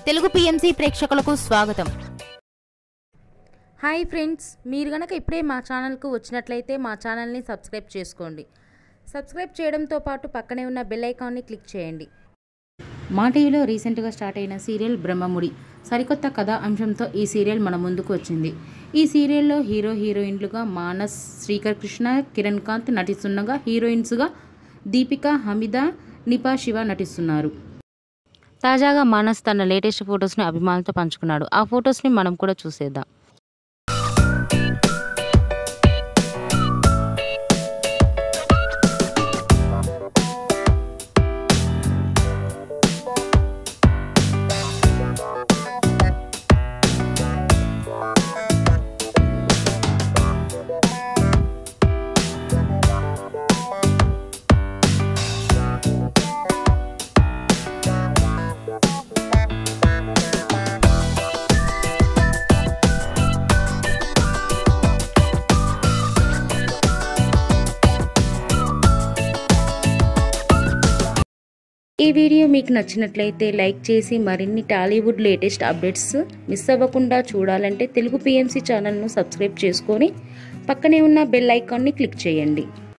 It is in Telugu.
తెలుగు పిఎంసి ప్రేక్షకులకు స్వాగతం హాయ్ ఫ్రెండ్స్ మీరు గనక ఇప్పుడే మా ఛానల్కు వచ్చినట్లయితే మా ఛానల్ని సబ్స్క్రైబ్ చేసుకోండి సబ్స్క్రైబ్ చేయడంతో పాటు పక్కనే ఉన్న బెల్ ఐకాన్ని క్లిక్ చేయండి మా టీవీలో రీసెంట్గా స్టార్ట్ అయిన సీరియల్ బ్రహ్మముడి సరికొత్త కథా అంశంతో ఈ సీరియల్ మన ముందుకు వచ్చింది ఈ సీరియల్లో హీరో హీరోయిన్లుగా మానస్ శ్రీకర్ కృష్ణ కిరణ్ కాంత్ నటిస్తుండగా హీరోయిన్స్గా దీపిక హమిద నిపా శివ నటిస్తున్నారు తాజాగా మానస్ తన లేటెస్ట్ ఫొటోస్ని అభిమానులతో పంచుకున్నాడు ఆ ఫొటోస్ని మనం కూడా చూసేద్దాం ఈ వీడియో మీకు నచ్చినట్లయితే లైక్ చేసి మరిన్ని టాలీవుడ్ లేటెస్ట్ అప్డేట్స్ మిస్ అవ్వకుండా చూడాలంటే తెలుగు పిఎంసి ఛానల్ను సబ్స్క్రైబ్ చేసుకొని పక్కనే ఉన్న బెల్ ఐకాన్ని క్లిక్ చేయండి